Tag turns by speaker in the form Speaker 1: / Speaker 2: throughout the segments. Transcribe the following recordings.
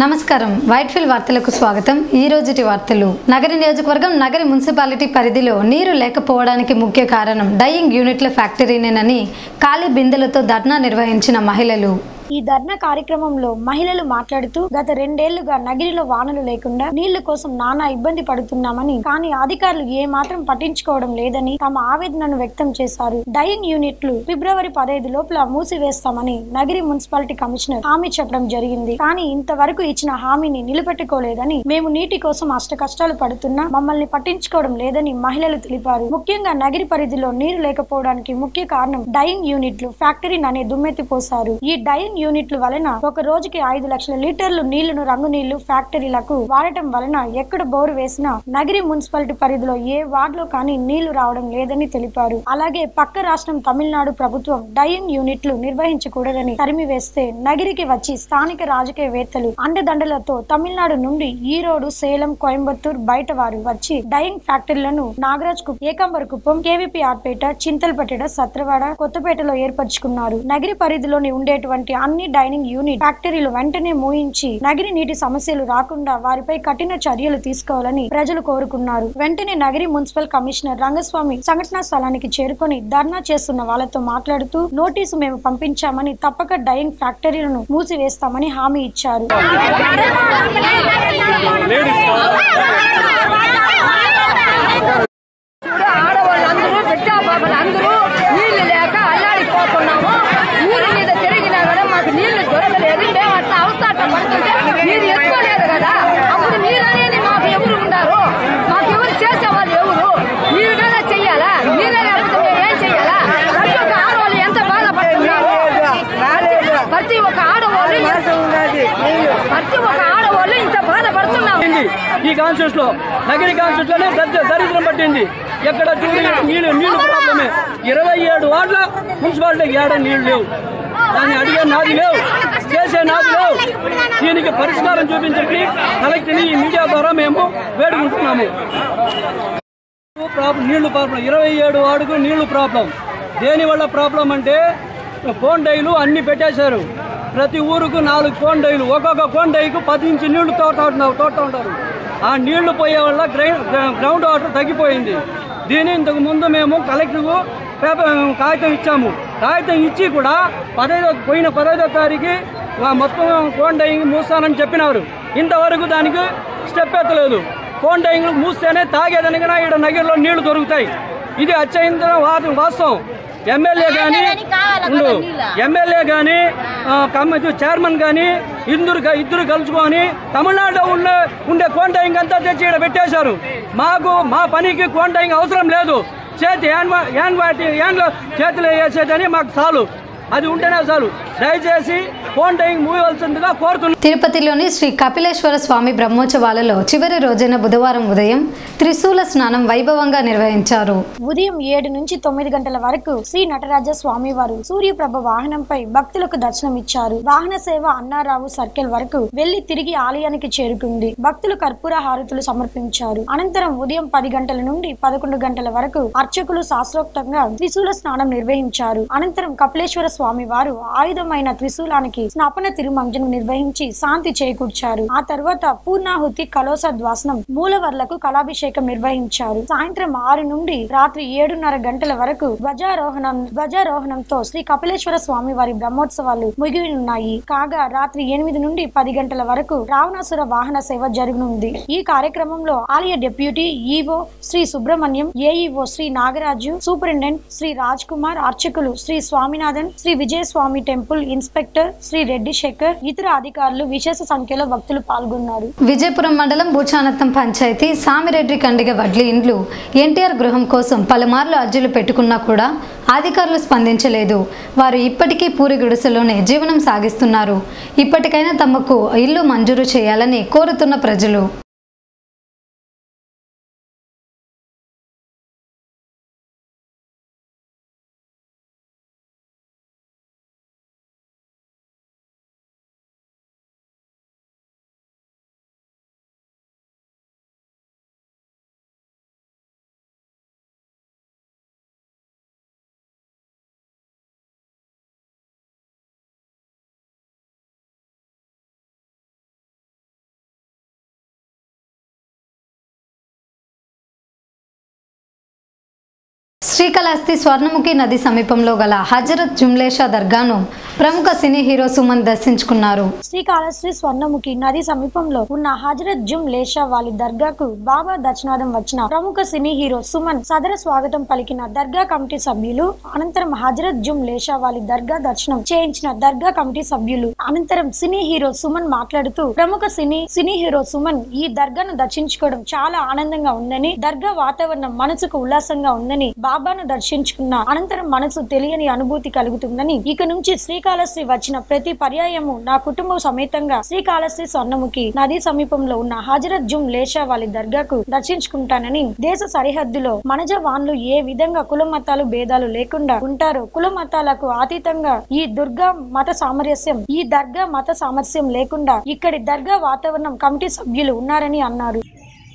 Speaker 1: నమస్కారం వైట్ఫీల్డ్ వార్తలకు స్వాగతం ఈ రోజుటి వార్తలు నగరి నియోజకవర్గం నగరి మున్సిపాలిటీ పరిధిలో నీరు లేకపోవడానికి ముఖ్య కారణం డయింగ్ యూనిట్ల ఫ్యాక్టరీనేనని ఖాళీ బిందెలతో ధర్నా నిర్వహించిన మహిళలు
Speaker 2: ఈ ధర్నా కార్యక్రమంలో మహిళలు మాట్లాడుతూ గత రెండేళ్లుగా నగిరిలో వానలు లేకుండా నీళ్ల కోసం నానా ఇబ్బంది పడుతున్నామని కానీ అధికారులు ఏ మాత్రం పట్టించుకోవడం లేదని తమ ఆవేదనను వ్యక్తం చేశారు డయింగ్ యూనిట్లు ఫిబ్రవరి పదహైదు లోపల మూసివేస్తామని నగిరి మున్సిపాలిటీ కమిషనర్ హామీ చెప్పడం జరిగింది కానీ ఇంతవరకు ఇచ్చిన హామీని నిలబెట్టుకోలేదని మేము నీటి కోసం అష్ట కష్టాలు పడుతున్నా మమ్మల్ని పట్టించుకోవడం లేదని మహిళలు తెలిపారు ముఖ్యంగా నగిరి పరిధిలో నీరు లేకపోవడానికి ముఖ్య కారణం డయింగ్ యూనిట్లు ఫ్యాక్టరీ అనే దుమ్మెత్తి పోసారు ఈ డయింగ్ యూనిట్లు వలన ఒక రోజుకి ఐదు లక్షల లీటర్లు నీళ్లను రంగు నీళ్లు ఫ్యాక్టరీలకు వాడటం వలన ఎక్కడ బోరు వేసినా నగిరి మున్సిపాలిటీ పరిధిలో ఏ వార్డులో కానీ నీళ్లు రావడం లేదని తెలిపారు అలాగే పక్క రాష్ట్రం తమిళనాడు ప్రభుత్వం డయింగ్ యూనిట్లు నిర్వహించకూడదని తరిమివేస్తే నగిరికి వచ్చి స్థానిక రాజకీయవేత్తలు అండదండలతో తమిళనాడు నుండి ఈరోడు సేలం కోయంబత్తూర్ బయట వారు వచ్చి డయింగ్ ఫ్యాక్టరీలను నాగరాజ్ కుప్పం ఏకంబర్ కుప్పం కేవీపీ ఆర్పేట చింతలపట్టెడ సత్రవాడ కొత్తపేటలో ఏర్పరచుకున్నారు నగిరి పరిధిలోని ఉండేటువంటి అన్ని డైనింగ్ యూనిట్ ఫ్యాక్టరీలు వెంటనే మూయించి నగిరి నీటి సమస్యలు రాకుండా వారిపై కఠిన చర్యలు తీసుకోవాలని ప్రజలు కోరుకున్నారు వెంటనే నగిరి మున్సిపల్ కమిషనర్ రంగస్వామి సంఘటనా స్థలానికి చేరుకొని ధర్నా చేస్తున్న వాళ్ళతో మాట్లాడుతూ నోటీసు మేము పంపించామని తప్పక డయింగ్ ఫ్యాక్టరీలను మూసివేస్తామని హామీ ఇచ్చారు
Speaker 3: చూడు ఆడవాళ్ళందరూ బిడ్డా బాబులు అందరూ నీళ్లు లేక అల్లాడిపోతున్నాము ఊరి మీద తిరిగినా కూడా మాకు నీళ్లు దొరకలేదు మేము అట్లా అవస్థాట పడుతుంటే మీరు ఎత్తుకోలేదు కదా అప్పుడు మీరు అనేది మాకు ఎవరు ఉన్నారు మాకు ఎవరు చేసేవాళ్ళు ఎవరు మీరు కదా చెయ్యాలా మీరే లేకపోతే మేము ఏం చెయ్యాలా ప్రతి ఒక్క ఆడవాళ్ళు ఎంత బాధపడుతున్నారు ప్రతి- ప్రతి ఒక్క ఆడవాళ్ళు ఎంత- ప్రతి ఒక్క ఆడవాళ్ళు ఇంత బాధపడుతున్నాము
Speaker 4: పట్టింది ఈ కాన్స్టిట్యూషన్ లో నగరి కాన్స్టిట్యూషన్ లోనే దరిద్ర- దరిద్రం పట్టింది ఎక్కడ చూడు నీళ్లు నీళ్లు ప్రాబ్లమే ఇరవై ఏడు వార్డుల మున్సిపాలిటీకి ఏడ నీళ్లు లేవు దాన్ని అడిగే నాది లేవు చేసే నాది లేవు దీనికి పరిష్కారం చూపించండి కలెక్టర్ని ఈ మీడియా ద్వారా మేము వేడుకుంటున్నాము ప్రాబ్లం నీళ్లు ప్రాబ్లం ఇరవై ఏడు వార్డుకు నీళ్లు ప్రాబ్లం దేని వల్ల ప్రాబ్లం అంటే ఫోన్ డైలు అన్ని పెట్టేశారు ప్రతి ఊరుకు నాలుగు ఫోన్ డైలు ఒక్కొక్క ఫోన్ డైకు పది ఇంచు నీళ్లు తోట తోట ఉంటారు ఆ నీళ్లు పోయే వల్ల గ్రై- గ్రౌండ్ వాటర్ తగ్గిపోయింది దీని ఇంతకు ముందు మేము కలెక్టర్కు పేపర్ కాగితం ఇచ్చాము కాగితం ఇచ్చి కూడా పదహైదో పోయిన పదహైదో తారీఖు ఆ మొత్తం ఫోన్ డైయింగ్ మూస్తానని చెప్పినారు ఇంతవరకు దానికి స్టెప్ ఎత్తలేదు ఫోన్ డైయింగ్ మూస్తేనే తాగేదనగా ఇక్కడ నగరంలో నీళ్లు దొరుకుతాయి ఇది అత్యంత వా- వాస్తవం ఎమ్మెల్యే కానీ ఉండు ఎమ్మెల్యే కానీ కమిటీ చైర్మన్ కానీ ఇద్దరు క- ఇద్దరు కలుసుకొని తమిళనాడులో ఉండే ఉండే కోంటాయింగ్ అంతా తెచ్చి ఇక్కడ పెట్టేశారు మాకు మా పనికి కోంటాయింగ్ అవసరం లేదు చేతి హ్యాండ్ వా- హ్యాండ్ వాటి హ్యాండ్లో చేతిలో వేసేదని మాకు చాలు అది ఉంటేనే చాలు దయచేసి కోంటాయింగ్ మూయవలసిందిగా కోరుతున్నాను
Speaker 1: తిరుపతిలోని శ్రీ కపిలేశ్వర స్వామి బ్రహ్మోత్సవాలలో చివరి రోజైన బుధవారం ఉదయం త్రిశూల స్నానం వైభవంగా నిర్వహించారు
Speaker 2: ఉదయం ఏడు నుంచి తొమ్మిది గంటల వరకు శ్రీ నటరాజ స్వామి వారు సూర్యప్రభ వాహనంపై భక్తులకు దర్శనమిచ్చారు వాహన సేవ అన్నారావు సర్కిల్ వరకు వెళ్లి తిరిగి ఆలయానికి చేరుకుంది భక్తులు కర్పూర హారతులు సమర్పించారు అనంతరం ఉదయం పది గంటల నుండి పదకొండు గంటల వరకు అర్చకులు శాస్త్రోక్తంగా త్రిశూల స్నానం నిర్వహించారు అనంతరం కపిలేశ్వర స్వామి వారు ఆయుధమైన త్రిశూలానికి స్నాపన తిరుమంజనం నిర్వహించి శాంతి చేకూర్చారు ఆ తర్వాత పూర్ణాహుతి కలోస ద్వాసనం మూలవర్లకు కళాభిషేకం నిర్వహించారు సాయంత్రం ఆరు నుండి రాత్రి ఏడున్నర గంటల వరకు ధ్వజారోహణం ధ్వజారోహణంతో శ్రీ కపిలేశ్వర స్వామి వారి బ్రహ్మోత్సవాలు ముగినున్నాయి కాగా రాత్రి ఎనిమిది నుండి పది గంటల వరకు రావణాసుర వాహన సేవ జరగనుంది ఈ కార్యక్రమంలో ఆలయ deputy EO Shri Subrahmanyam AEO Shri Nagaraju superintendent Shri Raj Kumar అర్చకులు శ్రీ స్వామినాథన్ శ్రీ విజయస్వామి టెంపుల్ ఇన్స్పెక్టర్ శ్రీ రెడ్డి శేఖర్ ఇతర అధికారులు విశేష సంఖ్యలో భక్తులు పాల్గొన్నారు
Speaker 1: విజయపురం మండలం బూచానత్తం పంచాయతీ సామిరెడ్డి కండిగ వడ్లీ ఇండ్లు ఎన్టీఆర్ గృహం కోసం పలుమార్లు అర్జీలు పెట్టుకున్నా కూడా అధికారులు స్పందించలేదు వారు ఇప్పటికీ పూరి గుడిసెలోనే జీవనం సాగిస్తున్నారు ఇప్పటికైనా తమకు ఇల్లు మంజూరు చేయాలని కోరుతున్న ప్రజలు శ్రీకాళహస్తి స్వర్ణముఖి నది సమీపంలో గల హజరత్ జుమ్లేషా దర్గాను ప్రముఖ సినీ హీరో సుమన్ దర్శించుకున్నారు
Speaker 2: శ్రీకాళహస్తి స్వర్ణముఖి నది సమీపంలో ఉన్న హజరత్ జుమ్ లేషా వాలి దర్గాకు బాబా దర్శనార్థం వచ్చిన ప్రముఖ సినీ హీరో సుమన్ సదర స్వాగతం పలికిన దర్గా కమిటీ సభ్యులు అనంతరం హజరత్ జుమ్ లేషా వాలి దర్గా దర్శనం చేయించిన దర్గా కమిటీ సభ్యులు అనంతరం సినీ హీరో సుమన్ మాట్లాడుతూ ప్రముఖ సినీ సినీ హీరో సుమన్ ఈ దర్గాను దర్శించుకోవడం చాలా ఆనందంగా ఉందని దర్గా వాతావరణం మనసుకు ఉల్లాసంగా ఉందని బాబాను దర్శించుకున్న అనంతరం మనసు తెలియని అనుభూతి కలుగుతుందని ఇక నుంచి శ్రీకాళహస్తి వచ్చిన ప్రతి పర్యాయము నా కుటుంబం సమేతంగా శ్రీకాళహస్తి స్వర్ణముఖి నది సమీపంలో ఉన్న హజరత్ జుమ్ లేషా వాలి దర్గాకు దర్శించుకుంటానని దేశ సరిహద్దులో మనజ వాన్లు ఏ విధంగా కుల మతాలు భేదాలు లేకుండా ఉంటారో కుల మతాలకు అతీతంగా ఈ దుర్గా మత సామరస్యం ఈ దర్గా మత సామరస్యం లేకుండా ఇక్కడి దర్గా వాతావరణం కమిటీ సభ్యులు ఉన్నారని అన్నారు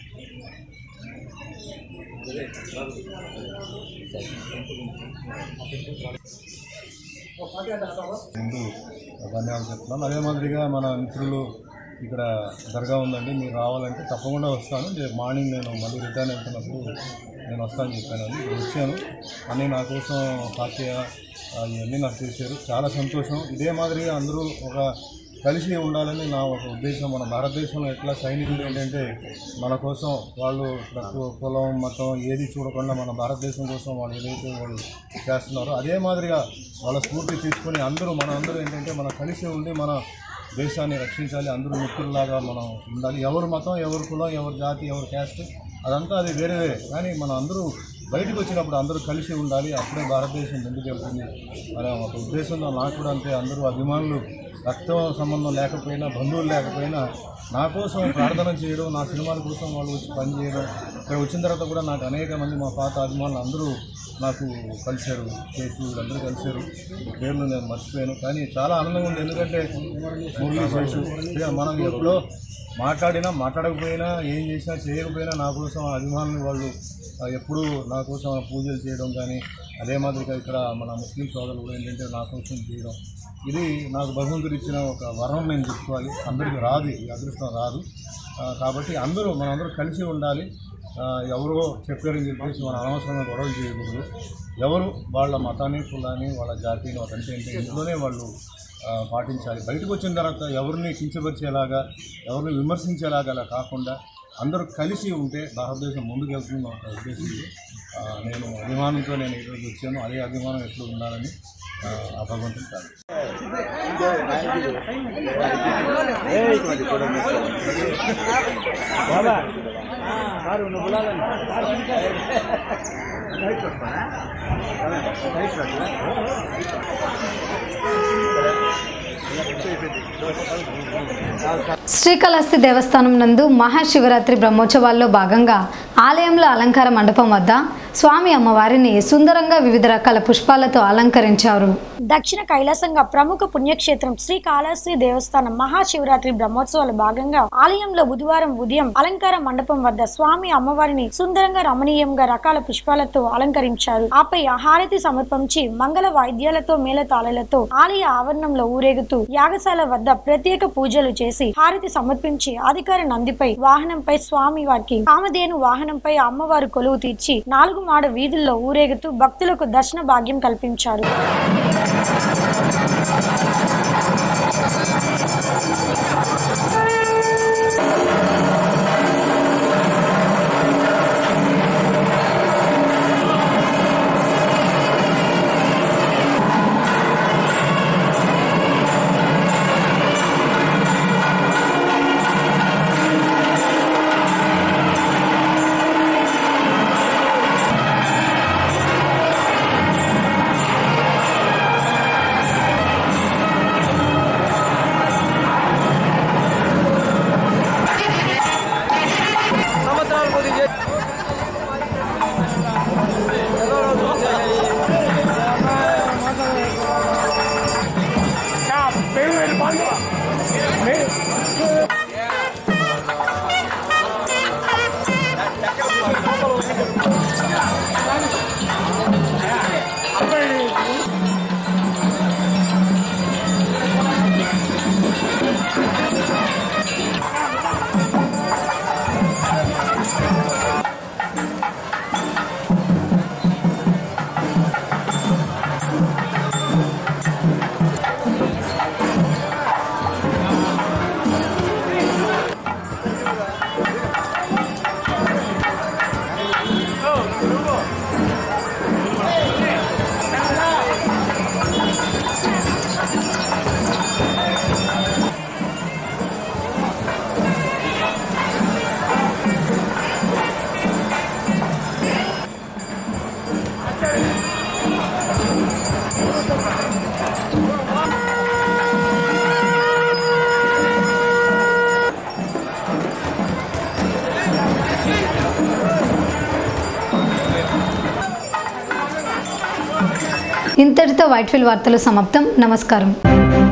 Speaker 5: ముందు ధన్యవాదాలు చెప్తున్నాను అదే మాదిరిగా మన మిత్రులు ఇక్కడ దర్గా ఉందండి మీరు రావాలంటే తప్పకుండా వస్తాను రేపు మార్నింగ్ నేను మళ్ళీ రిటర్న్ వెళ్తున్నప్పుడు నేను వస్తాను చెప్పాను అండి ఇప్పుడు వచ్చాను అన్నీ నా కోసం పార్టీ ఇవన్నీ నాకు చేశారు చాలా సంతోషం ఇదే మాదిరిగా అందరూ ఒక కలిసి ఉండాలని నా ఒక ఉద్దేశం మన భారతదేశంలో ఎట్లా సైనికులు ఏంటంటే మన కోసం వాళ్ళు తక్కువ కులం మతం ఏది చూడకుండా మన భారతదేశం కోసం వాళ్ళు ఏదైతే వాళ్ళు చేస్తున్నారో అదే మాదిరిగా వాళ్ళ స్ఫూర్తి తీసుకొని అందరూ మన అందరూ ఏంటంటే మనం కలిసి ఉండి మన దేశాన్ని రక్షించాలి అందరూ మిత్రుల్లాగా మనం ఉండాలి ఎవరు మతం ఎవరు కులం ఎవరు జాతి ఎవరు క్యాస్ట్ అదంతా అది వేరే వేరే కానీ మనం అందరూ బయటకు వచ్చినప్పుడు అందరూ కలిసి ఉండాలి అప్పుడే భారతదేశం ముందుకు వెళ్తుంది అనే ఒక ఉద్దేశంతో నాకు కూడా అంతే అందరూ అభిమానులు రక్తం సంబంధం లేకపోయినా బంధువులు లేకపోయినా నా కోసం ప్రార్థన చేయడం నా సినిమాల కోసం వాళ్ళు వచ్చి పని చేయడం ఇక్కడ వచ్చిన తర్వాత కూడా నాకు అనేక మంది మా పాత అభిమానులు అందరూ నాకు కలిశారు చేసి వీళ్ళందరూ కలిశారు ఈ పేర్లు నేను మర్చిపోయాను కానీ చాలా ఆనందంగా ఉంది ఎందుకంటే మురళి శేషు ఇక మనం ఎప్పుడో మాట్లాడినా మాట్లాడకపోయినా ఏం చేసినా చేయకపోయినా నా కోసం ఆ అభిమానులు వాళ్ళు ఆ, ఎప్పుడూ నా కోసం పూజలు చేయడం కానీ అదే మాదిరిగా ఇక్కడ మన ముస్లిం సోదరులు కూడా ఏంటంటే నా కోసం చేయడం ఇది నాకు భగవంతుడు ఇచ్చిన ఒక వరం నేను చెప్పుకోవాలి అందరికీ రాదు ఈ అదృష్టం రాదు ఆ, కాబట్టి అందరూ మనందరూ కలిసి ఉండాలి ఆ, ఎవరో చెప్పారని చెప్పేసి మనం అనవసరంగా గొడవలు చేయకూడదు ఎవరు వాళ్ళ మతాన్ని కులాన్ని వాళ్ళ జాతిని అదంటే ఏంటి ఇంట్లోనే వాళ్ళు ఆ, పాటించాలి బయటకు వచ్చిన తర్వాత ఎవరిని కించపరిచేలాగా ఎవరిని విమర్శించేలాగా అలా కాకుండా అందరూ కలిసి ఉంటే భారతదేశం ముందుకు వెళ్తుంది ఒక ఉద్దేశం ఆ, నేను అభిమానంతో నేను ఈరోజు వచ్చాను అదే అభిమానం ఎప్పుడు ఉండాలని ఆ, ఆ భగవంతుని కాదు
Speaker 1: శ్రీకాళహస్తి దేవస్థానం నందు మహాశివరాత్రి బ్రహ్మోత్సవాల్లో భాగంగా ఆలయంలో అలంకార మండపం వద్ద స్వామి అమ్మవారిని సుందరంగా వివిధ రకాల పుష్పాలతో అలంకరించారు
Speaker 2: దక్షిణ కైలాసంగా ప్రముఖ పుణ్యక్షేత్రం శ్రీ కాళహస్తి దేవస్థానం మహాశివరాత్రి బ్రహ్మోత్సవాల భాగంగా ఆలయంలో బుధవారం ఉదయం అలంకార మండపం వద్ద స్వామి అమ్మవారిని సుందరంగా రమణీయంగా రకాల పుష్పాలతో అలంకరించారు ఆపై హారతి సమర్పించి మంగళ వాయిద్యాలతో మేళతాళాలతో ఆలయ ఆవరణంలో ఊరేగుతూ యాగశాల వద్ద ప్రత్యేక పూజలు చేసి హారతి సమర్పించి అధికార నందిపై వాహనంపై స్వామి వారికి కామధేను వాహనంపై అమ్మవారు కొలువు తీర్చి నాలుగు మాడ వీధుల్లో ఊరేగుతూ భక్తులకు దర్శన భాగ్యం కల్పించారు
Speaker 1: ఇంతటితో వైట్ఫీల్డ్ వార్తలు సమాప్తం నమస్కారం